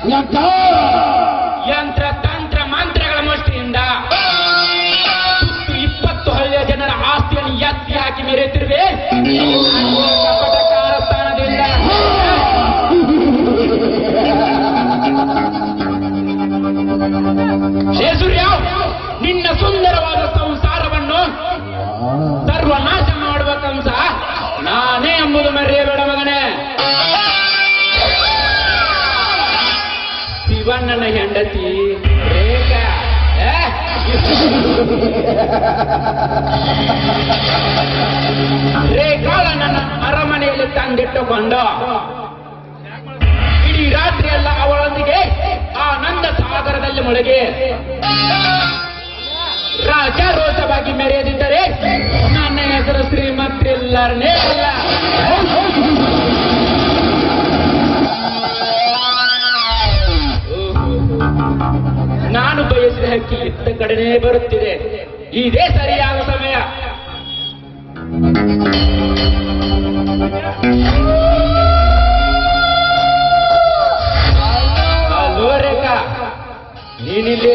ಯಾಕ ಯಂತ್ರ ತಂತ್ರ ಮಂತ್ರಗಳ ಮುಷ್ಟಿಯಿಂದ ಸುತ್ತು ಇಪ್ಪತ್ತು ಹಳ್ಳಿಯ ಜನರ ಆಸ್ತಿಯನ್ನು ಎತ್ತಿ ಹಾಕಿ ಮೆರೆತಿರುವೆ ಕಪಟ ಕಾರಸ್ಥಾನದಿಂದ ಹೇ ಸೂರ್ಯ ನಿನ್ನ ಸುಂದರವಾದ ಸಂಸಾರವನ್ನು ಸರ್ವನಾಶ ಮಾಡುವ ಕಂಸ ನಾನೇ ಎಂಬುದು ಮರೆಯಬೇಡ ಮಗನೇ ಶಿವಣ್ಣನ ಹೆಂಡತಿ ರೇಖಾ ಏ? ರೇಖಾಳ ನನ್ನ ಅರಮನೆಯಲ್ಲಿ ತಂದಿಟ್ಟುಕೊಂಡು ಇಡೀ ರಾತ್ರಿ ಎಲ್ಲ ಅವಳೊಂದಿಗೆ ಆನಂದ ಸಾಗರದಲ್ಲಿ ಮುಳುಗಿ ರಾಜಾರೋಷವಾಗಿ ಮೆರೆಯದಿದ್ದರೆ ನನ್ನ ಹೆಸರು ಶ್ರೀಮಂತ್ರಿಲ್ಲರನೇ ಅಲ್ಲ ನಾನು ಬಯಸಿದ ಹಕ್ಕಿ ಇತ್ತ ಕಡೆನೇ ಬರುತ್ತಿದೆ ಇದೇ ಸರಿಯಾದ ಸಮಯ ಅಲೋ ರೇಖಾ ನೀನಿಲ್ಲಿ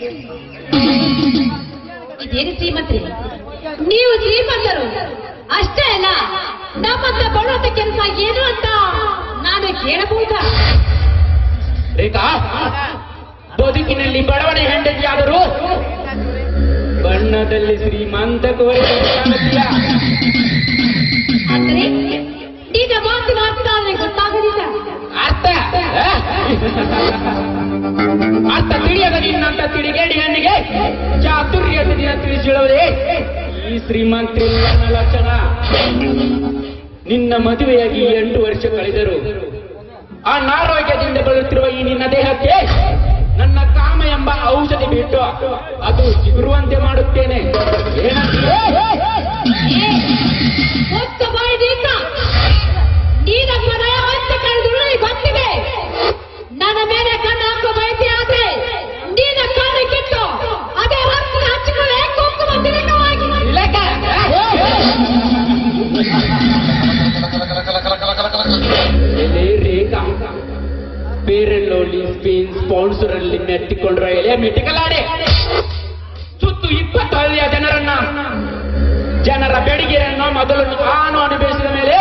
ಇದೇನು ಶ್ರೀಮಂತ್ರಿ ನೀವು ಶ್ರೀಮಂತರು ಅಷ್ಟೇ ಅಲ್ಲ ನಮ್ಮಂತ ಬಡವತ ಕೆಲಸ ಏನು ಅಂತ ನಾನು ಕೇಳಬಹುದಾ ರೇಖಾ ಬದುಕಿನಲ್ಲಿ ಬಡವಣೆ ಹೆಂಡತಿಯಾದರೂ ಬಣ್ಣದಲ್ಲಿ ಶ್ರೀಮಂತ ಕೋರಿಕೆ ಕಾಣುತ್ತೀಯ. ಅಂದ್ರೆ ನಿನ್ನ ಮಾತಿನ ಅರ್ಥ ನನಗೆ ಗೊತ್ತಾಗಲಿಲ್ಲ ಅರ್ಥ ಆ? ಅರ್ಥ ತಿಳಿಯದ ನಿನ್ನಂತ ತಿಳಿಗೇಡಿ ಹೆಣ್ಣಿಗೆ ಚಾತುರ್ಯದ ದಿನ ತಿಳಿಸಿಳುವುದೇ ಈ ಶ್ರೀಮಂತಿಲ್ಲನ ಲಕ್ಷಣ ನಿನ್ನ ಮದುವೆಯಾಗಿ ಎಂಟು ವರ್ಷ ಕಳೆದರು ಅನಾರೋಗ್ಯದಿಂದ ಬಳಲುತ್ತಿರುವ ಈ ನಿನ್ನ ದೇಹಕ್ಕೆ ನನ್ನ ಕಾಮ ಎಂಬ ಔಷಧಿ ಬಿಟ್ಟು ಅದು ಚಿಗುರುವಂತೆ ಮಾಡುತ್ತೇನೆ ಏನಂತೀಯ? ಒತ್ತ ಬಾಯಿದಿಂದ ನೀನ ಮನೆಯ ಮತ್ತೆ ಕಳೆದು ಗೊತ್ತಿದೆ ನನ್ನ ಮೇಲೆ ಕಣ್ಣು ಹಾಕೋ ಬಯಕೆ ಆದ್ರೆ ನೀನ ಕಣ್ಣು ಕಿತ್ತು ಅದೇ ಹತ್ತಿರ ಹಚ್ಚಿಕೊಳ್ಳೆ ಕುಂಕುಮ ತಿಲಕವಾಗಿ ಇಲ್ಲಕ್ಕ? ಎಲೆ ರೇಖಾ ಬೇರೆಲ್ಲೋಲಿ ಸ್ಪೇನ್ ಸ್ಪಾನ್ಸರ್ ಅಲ್ಲಿ ಮೆಟ್ಟಿಕೊಂಡ್ರ ಎಲೆ ಮೆಟ್ಟಿಕಲಾಡೆ ಸುತ್ತು ಇಪ್ಪತ್ತು ಹಳ್ಳಿಯ ಜನರನ್ನ ಜನರ ಬೆಡಿಗೆಯನ್ನು ಮೊದಲು ನಾನು ಅನುಭವಿಸಿದ ಮೇಲೆ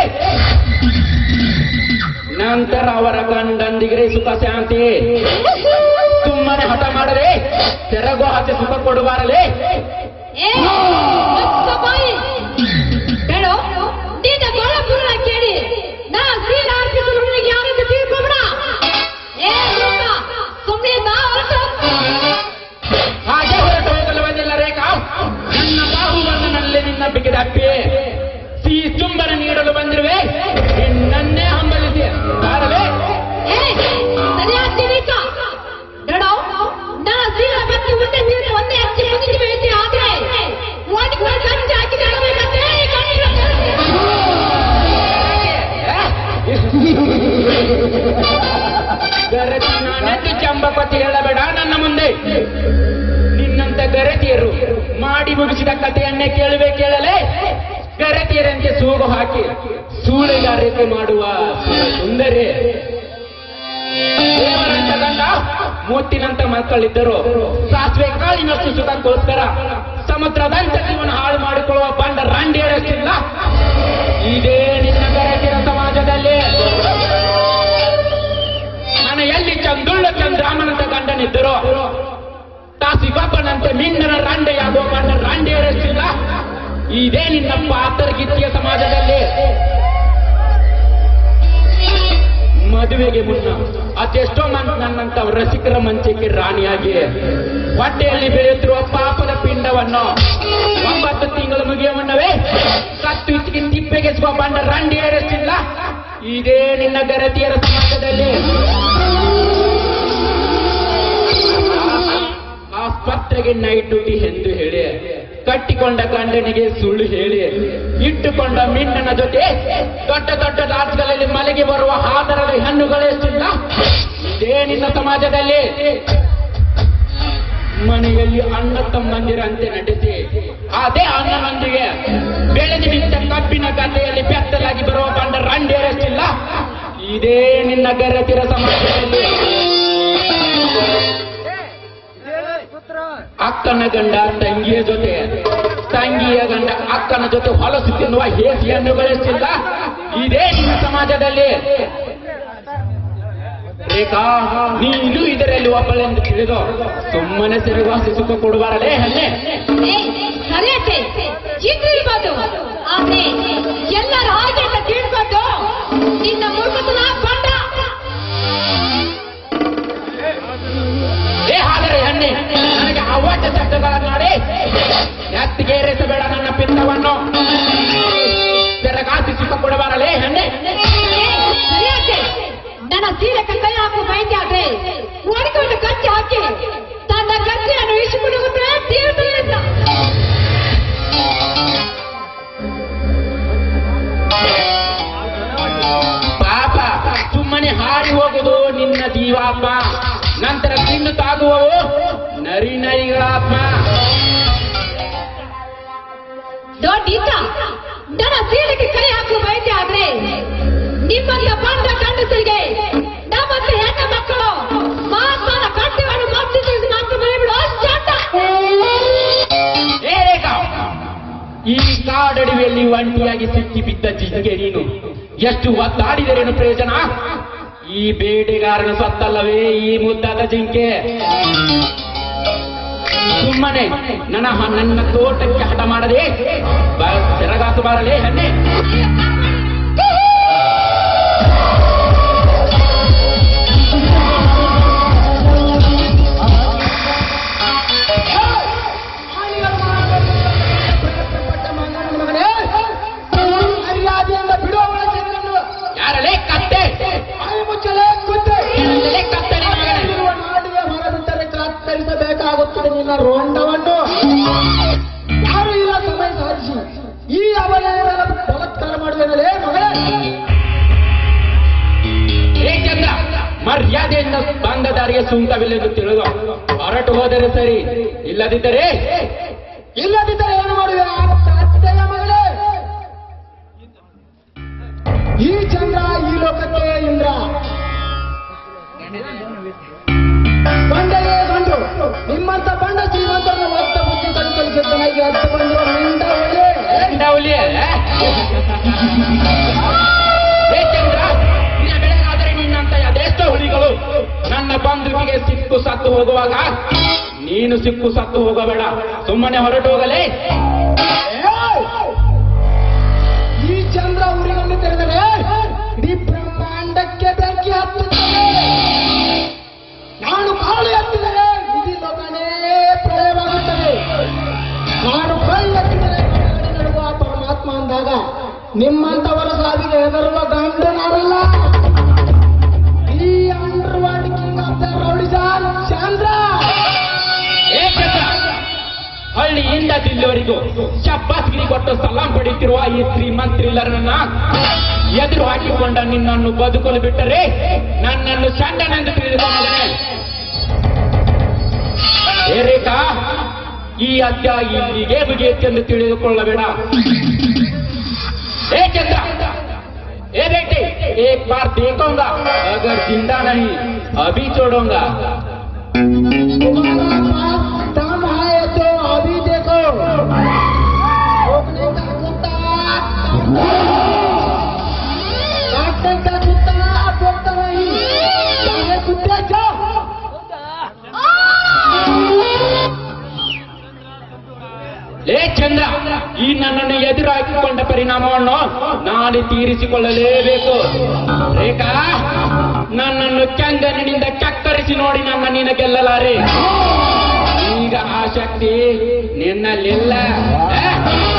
ನಂತರ ಅವರ ಗಂಡಂದಿಗೆ ಸುಖ ಶಾಂತಿ ಸುಮ್ಮನೆ ಹಠ ಮಾಡದೆ ತೆರಗೋ ಹತ್ತೆ ಸುಖ ಕೊಡುವಾರಲೇ ಏ ಒತ್ತ ಬಾಯಿ ಬೇಡೋ ನಿನ್ನ ಗೊಳ ಪುರಾಣ ಕೇಳಿ ನಾ ಸೀಲ ಅರ್ಪಿಸಿದ್ರು ನಿನಗೆ ಯಾರಿಂದ ತೀರ್ಕೊಬಿಡ ಏ ಹುಡುಗ, ಸುಮ್ನೆ ಬಾ ಹೊರಟು. ಹಾಗೆ ಹೊರಟು ಹೋಗಲು ಬಂದಿಲ್ಲ ರೇಖಾ ನನ್ನ ಬಾಹುಬಂಧನಲ್ಲಿ ನಿನ್ನ ಬಿಗಿದಪ್ಪಿ ಸಿಹಿ ಚುಂಬನ ನೀಡಲು ಬಂದಿರುವೆ ನಿನ್ನನ್ನೇ ಹಂಬಲಿಸಿ ಬಾರಲೇ ಏ ಸರಿಯಾದ ತಿರುಗ. ಬೇಡೋ ನಾ ಸೀಲ ಮತ್ತೆ ಮುಂದೆ ನೀನು ಒಂದೇ ಹಚ್ಚಿ ಮುಂದೆ ಬೀಳ್ತಿ ಆದ್ರೆ ಒಣಗಿ ಸಂಜೆ ಹಾಕಿ ನಡಬೇಕಂತೆ ಈ ಕಣ್ಣಿನ ಗರತಿ ನಾನತಿ ಚಂಬಪತಿ ಹೇಳಬೇಡ ನನ್ನ ಮುಂದೆ ನಿನ್ನಂತ ಗರತಿಯರು ಮಾಡಿ ಮುಗಿಸಿದ ಕಥೆಯನ್ನೇ ಕೇಳುವೆ ಕೇಳಲೇ ಗರತಿಯರಂತೆ ಸೂಗು ಹಾಕಿ ಸೂಳೆಗಾರಿಕೆ ಮಾಡುವ ಸುಂದರಿ ದೇವರಂತ ಗಂಡ ಮೂತಿನಂತ ಮಕ್ಕಳಿದ್ದರು ಸಾಸಿವೆ ಕಾಳಿನಷ್ಟು ಸುಖಕ್ಕೋಸ್ಕರ ಸಮುದ್ರದಂತ ಜೀವನ ಹಾಳು ಮಾಡಿಕೊಳ್ಳುವ ಬಂಡ ರಾಂಡಿಯರಷ್ಟಿಲ್ಲ ಇದೇ ನಿನ್ನ ಗರತಿಯರ ಸಮಾಜದಲ್ಲಿ ಮನೆಯಲ್ಲಿ ಚಂದುಳ್ಳ ಚಂದ್ರಾಮನಂತ ಗಂಡನಿದ್ದರು ತಾಸಿಗೊಬ್ಬನಂತೆ ಮಿಂಡನ ರಾಂಡೆಯಾಗುವ ಬಂಡ ರಾಂಡಿಯರಷ್ಟಿಲ್ಲ ಇದೇ ನಿನ್ನ ಪಾತರ್ಗಿತ್ತಿಯ ಸಮಾಜದಲ್ಲಿ ಮದುವೆಗೆ ಮುನ್ನ ಅದೆಷ್ಟೋ ಮಂದಿ ನನ್ನಂತ ರಸಿಕರ ಮಂಚಕ್ಕೆ ರಾಣಿಯಾಗಿ ಹೊಟ್ಟೆಯಲ್ಲಿ ಬೆಳೆಯುತ್ತಿರುವ ಪಾಪದ ಪಿಂಡವನ್ನು ಒಂಬತ್ತು ತಿಂಗಳು ಮುಗಿಯುವ ಮುನ್ನವೇ ಕತ್ತು ಇಚ್ಚಿಗೆ ತಿಪ್ಪೆಗೆ ಬಂಡ ರಂಡಿ ಏರಿಸಿಲ್ಲ ಇದೇ ನಿನ್ನ ಗರತಿಯರ ಸಮಾಜದಲ್ಲಿ ಆಸ್ಪತ್ರೆಗೆ ನೈಟ್ ಡ್ಯೂಟಿ ಎಂದು ಹೇಳಿ ಕಟ್ಟಿಕೊಂಡ ಗಂಡನಿಗೆ ಸುಳ್ಳು ಹೇಳಿ ಇಟ್ಟುಕೊಂಡ ಮಿಂಡನ ಜೊತೆ ದೊಡ್ಡ ದೊಡ್ಡ ರಾಜ್ಯಗಳಲ್ಲಿ ಮಲೆಗೆ ಬರುವ ಆಧಾರದ ಹೆಣ್ಣುಗಳೆಷ್ಟಿಲ್ಲ ಇದೇ ನಿನ್ನ ಸಮಾಜದಲ್ಲಿ ಮನೆಯಲ್ಲಿ ಅಣ್ಣ ತಮ್ಮಂದಿರಂತೆ ನಡೆಸಿ ಅದೇ ಅಣ್ಣನೊಂದಿಗೆ ಬೆಳೆದು ನಿಂತ ಕಬ್ಬಿನ ಗದ್ದೆಯಲ್ಲಿ ಬೆತ್ತಲಾಗಿ ಬರುವ ಬಂಡ ರಂಡೇರಷ್ಟಿಲ್ಲ ಇದೇ ನಿನ್ನ ಗರತಿರ ಸಮಾಜದಲ್ಲಿ ಅಕ್ಕನ ಗಂಡ ತಂಗಿಯ ಜೊತೆ ತಂಗಿಯ ಗಂಡ ಅಕ್ಕನ ಜೊತೆ ಹೊಲಸು ತಿನ್ನುವ ಹೇಸಿಯನ್ನು ಗಳಿಸಿಲ್ಲ ಇದೇ ನಿಮ್ಮ ಸಮಾಜದಲ್ಲಿ ರೇಖಾ ನೀನು ಇದರಲ್ಲಿ ಒಬ್ಬಳೆಂದು ತಿಳಿದು ಸುಮ್ಮನೆ ಸಿರಿವಾಸಿ ಸುಖ ಕೊಡುವರಲೇ ಹನ್ನೆ ಸರಿಯತ್ತೆ ಚಿಂತಿರ್ಬೋದು ಆದ್ರೆ ಎಲ್ಲರ ಹಾಗೆ ಅಂತ ತಿಳ್ಕೊಂಡು ನಿನ್ನ ಮೂರ್ಖತನ ಬಂಡ ಏ ಹಾದರೆ ಹಣ್ಣೆ ನನಗೆ ಅವಾಟ ಶಬ್ದಗಳ ಮಾಡಿ ನೆತ್ತಿಗೇರಿಸಬೇಡ ನನ್ನ ಪಿತ್ತವನ್ನು ತೆರಗಾಸಿ ಸುಖ ಕೊಡಬಾರಲೇ ಹಣ್ಣೆ ಸರಿಯತ್ತೆ ನನ್ನ ಸೀರೆ ಕೈ ಹಾಕು ಬೈತೆ ಆದ್ರೆ ಓಡಿಕೊಂಡು ಕಚ್ಚಿ ಹಾಕಿ ತನ್ನ ಕತ್ತಿಯನ್ನು ಇಸಿಕೊಂಡು ಹೋದ್ರೆ ತೀರ್ಥದಿಂದ ಪಾಪ ಸುಮ್ಮನೆ ಹಾರಿ ಹೋಗುವುದು ನಿನ್ನ ಜೀವಾತ್ಮ ನಂತರ ತಿಂದು ತಾಗುವವು ನರಿ ನರಿಗಳಾತ್ಮ ದೊಡ್ಡ ನನ್ನ ಸೀರೆಗೆ ಕೈ ಹಾಕು ಬೈತೆ ಆದ್ರೆ ನಿಮ್ಮಂತ ಬಂದ ಗಂಡಸರಿಗೆ ನಮ್ಮಂತ ಹೆಣ್ಣ ಮಕ್ಕಳು ಮಾತನ ಕಟ್ಟೆಯನ್ನು ಮತ್ತೆ ತಿಳಿದು ಮಾತು ಮಾಡಿಬಿಡು ಚಂದ ಏ ರೇಖಾ, ಈ ಕಾಡಡಿವೆಯಲ್ಲಿ ಒಂಟಿಯಾಗಿ ಸಿಕ್ಕಿ ಬಿದ್ದ ಜಿಂಗೆ ನೀನು ಎಷ್ಟು ಒತ್ತಾಡಿದರೇನು ಪ್ರಯೋಜನ ಈ ಬೇಟೆಗಾರನ ಸತ್ತಲ್ಲವೇ ಈ ಮುದ್ದಾದ ಜಿಂಕೆ ಸುಮ್ಮನೆ ನನ್ನ ನನ್ನ ತೋಟಕ್ಕೆ ಹಠ ಮಾಡದೆ ತೆರಗಾತು ಬಾರಲೇ ಹನ್ನೆ ಮರ್ಯಾದೆಯಿಂದ ಬಿಡುವವಳ ಜನರನ್ನು ಯಾರಲೇ ಕತ್ತೆ ಬಾಯಿ ಮುಚ್ಚಲೇ ಕುತ್ತೆ ಯಾರಲೇ ಕತ್ತೆ ನಿನ್ನ ಮಗನೇ? ಇರುವ ನಾಡಿಗೆ ಹೊರಬಿಟ್ಟರೆ ಕತ್ತರಿಸಬೇಕಾಗುತ್ತದೆ ನಿನ್ನ ರೋಂಡವನ್ನು ಯಾರು ಇಲ್ಲ ಸಮಯ ಸಾಧಿಸಿ ಈ ಅವಲಯನ ಬಲತ್ಕಾರ ಮಾಡುವೇನಲೇ ಮಗಳೇ ಏ ಚಂದ್ರ ಮರ್ಯಾದೆಯಿಂದ ಬಂದ ದಾರಿಗೆ ಸುಂಕವಿല്ലെಂದು ತಿಳಿದು ಹೊರಟು ಹೋದರೆ ಸರಿ ಇಲ್ಲದಿದ್ದರೆ ಇಲ್ಲದಿದ್ದರೆ ಏನು ಮಾಡುವೆ ಆ ಕತ್ತೆಯ ಮಗಳೇ ಈ ಚಂದ್ರ ಈ ಲೋಕಕ್ಕೆ ಇಂದ್ರ ಬಂಡಲೇ ಬಂಡು ನಿಮ್ಮಂತ ಬಂಡ ಶ್ರೀಮಂತರನ್ನು ಒತ್ತ ಬುದ್ಧಿ ಕಡು ಕಲಿಸಿದ್ದನಾಗಿ ಹತ್ತು ಬಂದು ನಿಂದ ಒಳ್ಳೆ ಎಂಡ ಹುಲಿ ಅಲ್ಲ? ಏ ಚಂದ್ರ ನಿನ್ನ ಬೆಳಗಾದರೆ ನಿನ್ನಂತ ಅದೆಷ್ಟೋ ಹುಲಿಗಳು ನನ್ನ ಬಂಧುವಿಗೆ ಸಿಕ್ಕು ಸತ್ತು ಹೋಗುವಾಗ ನೀನು ಸಿಕ್ಕು ಸತ್ತು ಹೋಗಬೇಡ ಸುಮ್ಮನೆ ಹೊರಟು ಹೋಗಲೇ ಈ ಚಂದ್ರ ಉರಿಗೊಂಡು ತೆರೆದರೆ ಇಡೀ ಬ್ರಹ್ಮಾಂಡಕ್ಕೆ ಬೆಂಕಿ ಹತ್ತುತ್ತದೆ ನಾನು ಕಾಳು ಎತ್ತಿದರೆ ಇಡೀ ಲೋಕನೇ ಪ್ರಳಯವಾಗುತ್ತದೆ ನಾನು ಕೈ ಎತ್ತಿದರೆ ಲೋಕಗಳೇ ನಡುವ ಪರಮಾತ್ಮ ಅಂದಾಗ ನಿಮ್ಮಂತವರ ಸಾವಿಗೆ ಹೆದರುವ ಗಂಡು ನಾನಲ್ಲ ಈ underworld king of the ರೌಡಿಸಾನ್ ಚಂದ್ರ ಏ ಚಂದ್ರ ಹಳ್ಳಿಯಿಂದ ದಿಲ್ಲಿವರೆಗೂ ಶಬ್ಬಾಸ್ಗಿರಿ ಕೊಟ್ಟು ಸಲಾಂ ಪಡೆಯುತ್ತಿರುವ ಈ ಶ್ರೀಮಂತ್ರಿಲ್ಲರನ್ನ ಎದುರು ಹಾಕಿಕೊಂಡ ನಿನ್ನನ್ನು ಬದುಕಲು ಬಿಟ್ಟರೆ ನನ್ನನ್ನು ಚಂಡನೆಂದು ತಿಳಿದುಕೊಂಡನೆ ಏ ರೇಖಾ ಈ ಅಧ್ಯಾಯ ಇಲ್ಲಿಗೆ ಮುಗಿಯುತ್ತೆಂದು ತಿಳಿದುಕೊಳ್ಳಬೇಡ ಏ ಚಂದ್ರ ए बेटे एक बार देखूंगा अगर जिंदा नहीं अभी छोड़ूंगा तुम्हारा पास दम है तो अभी देखो रोकने का कुत्ता काटने का कुत्ता बोलता नहीं चाहे कुत्ते जो ಏ ಚಂದ್ರ ಈ ನನ್ನನ್ನು ಎದುರು ಹಾಕಿಕೊಂಡ ಪರಿಣಾಮವನ್ನು ನಾನು ತೀರಿಸಿಕೊಳ್ಳಲೇಬೇಕು ರೇಖಾ ನನ್ನನ್ನು ಕೆಂಗನಿನಿಂದ ಕತ್ತರಿಸಿ ನೋಡಿ ನನ್ನ ನಿನ್ನ ಗೆಲ್ಲಲಾರೆ ಈಗ ಆ ಶಕ್ತಿ ನಿನ್ನಲ್ಲಿಲ್ಲ ಆ?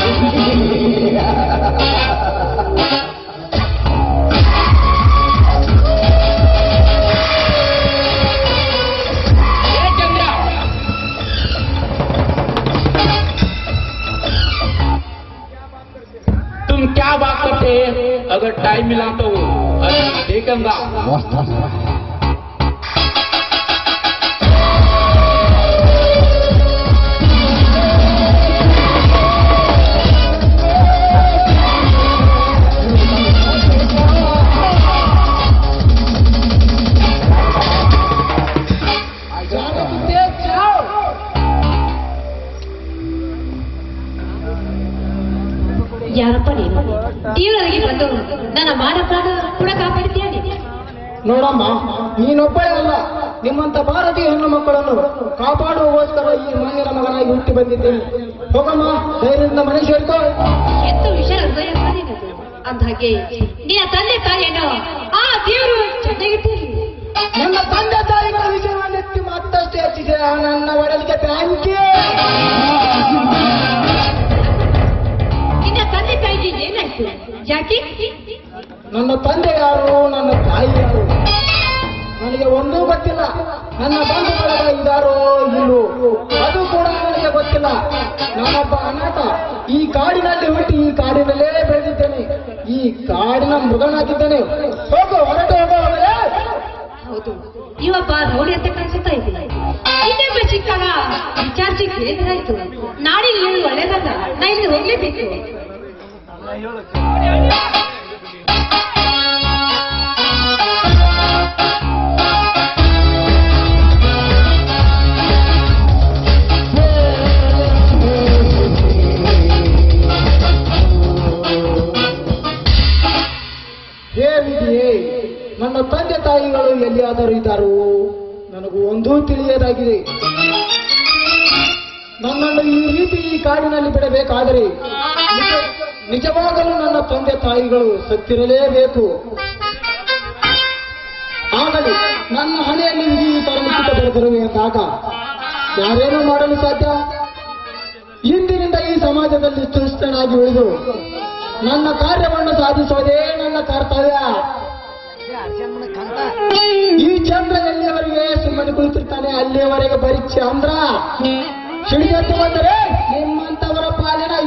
ಏ ಚಂದ್ರ तुम क्या बात करते हैं अगर टाइम मिला तो अभी देखूंगा ನೋಡಮ್ಮ ನೀನೊಬ್ಬಳೇ ಅಲ್ಲ ನಿಮ್ಮಂತ ಭಾರತೀಯ ಹೆಣ್ಣು ಮಕ್ಕಳನ್ನು ಕಾಪಾಡುವಗೋಸ್ಕರ ಈ ಮಾನ್ಯರ ಮಗನಾಗಿ ಹುಟ್ಟಿ ಬಂದಿದ್ದೇನೆ ಹೋಗಮ್ಮ ಧೈರ್ಯದಿಂದ ಮನೆ ಸೇರ್ಕೋ ಎಂತ ವಿಷಯ ಹೃದಯ ಮಾರಿನದು ಅಂದ್ಹಾಗೆ ನಿನ್ನ ತಂದೆ ತಾಯಿಯನ್ನು ಆ ದೇವರು ಚೆನ್ನಾಗಿಟ್ಟಿರಿ ನನ್ನ ತಂದೆ ತಾಯಿಗಳ ವಿಷಯವನ್ನೆತ್ತಿ ಮತ್ತಷ್ಟು ಹೆಚ್ಚಿಸಿದ ನನ್ನ ಒಡಲಿಗೆ ಬ್ಯಾಂಕಿ ನಿನ್ನ ತಂದೆ ತಾಯಿಗೆ ಏನಾಯ್ತು ಯಾಕೆ ನನ್ನ ತಂದೆ ಯಾರು ನನ್ನ ತಾಯಿ ಯಾರು ನನಗೆ ಒಂದೂ ಗೊತ್ತಿಲ್ಲ ನನ್ನ ಬಂಧು ಬಳಗ ಇದಾರೋ ಇಲ್ಲೋ ಅದು ಕೂಡ ನನಗೆ ಗೊತ್ತಿಲ್ಲ ನಾನೊಬ್ಬ ಅನಾಥ ಈ ಕಾಡಿನಲ್ಲಿ ಹುಟ್ಟಿ ಈ ಕಾಡಿನಲ್ಲೇ ಬೆಳೆದಿದ್ದೇನೆ ಈ ಕಾಡಿನ ಮೃಗನಾಗಿದ್ದೇನೆ ಹೋಗು ಹೊರಟು ಹೋಗೋ ಅವರೇ ಹೌದು ಇವಪ್ಪ ರೌಡಿ ಅಂತ ಕಾಣಿಸ್ತಾ ಇದೆ ಇನ್ನೊಬ್ಬ ಚಿಕ್ಕನ ವಿಚಾರಿಸಿ ಕೇಳಿದ್ರಾಯ್ತು ನಾಡಿನ ಹೇಳಿ ಒಳ್ಳೇದಲ್ಲ ನಾ ಇಲ್ಲಿ ಹೋಗ್ಲೇಬೇಕು ಹೇ ವಿಧಿಯೇ ನನ್ನ ತಂದೆ ತಾಯಿಗಳು ಎಲ್ಲಿಯಾದರೂ ಇದ್ದಾರೋ ನನಗೂ ಒಂದೂ ತಿಳಿಯದಾಗಿದೆ ನನ್ನನ್ನು ಈ ರೀತಿ ಈ ಕಾಡಿನಲ್ಲಿ ಬಿಡಬೇಕಾದರೆ ನಿಜ- ನಿಜವಾಗಲೂ ನನ್ನ ತಂದೆ ತಾಯಿಗಳು ಸತ್ತಿರಲೇಬೇಕು ಆಗಲಿ ನನ್ನ ಹಣೆಯಲ್ಲಿ ವಿಧಿ ಈ ತರ ಲಿಖಿತ ಬರೆದರು ಎಂದಾಗ ಯಾರೇನು ಮಾಡಲು ಸಾಧ್ಯ ಇಂದಿನಿಂದ ಈ ಸಮಾಜದಲ್ಲಿ ತುಷ್ಟನಾಗಿ ಉಳಿದು ನನ್ನ ಕಾರ್ಯವನ್ನು ಸಾಧಿಸೋದೇ ನನ್ನ ಕರ್ತವ್ಯ ಈ ಚಂದ್ರ ಎಲ್ಲಿಯವರೆಗೆ ಸುಮ್ಮನೆ ಕುಳಿತಿರ್ತಾನೆ ಅಲ್ಲಿಯವರೆಗೆ ಬರೀ ಚಂದ್ರ ಹಿಡಿದತ್ತು ಬಂದರೆ ನಿಮ್ಮಂತವರ ಪಾಲಿನ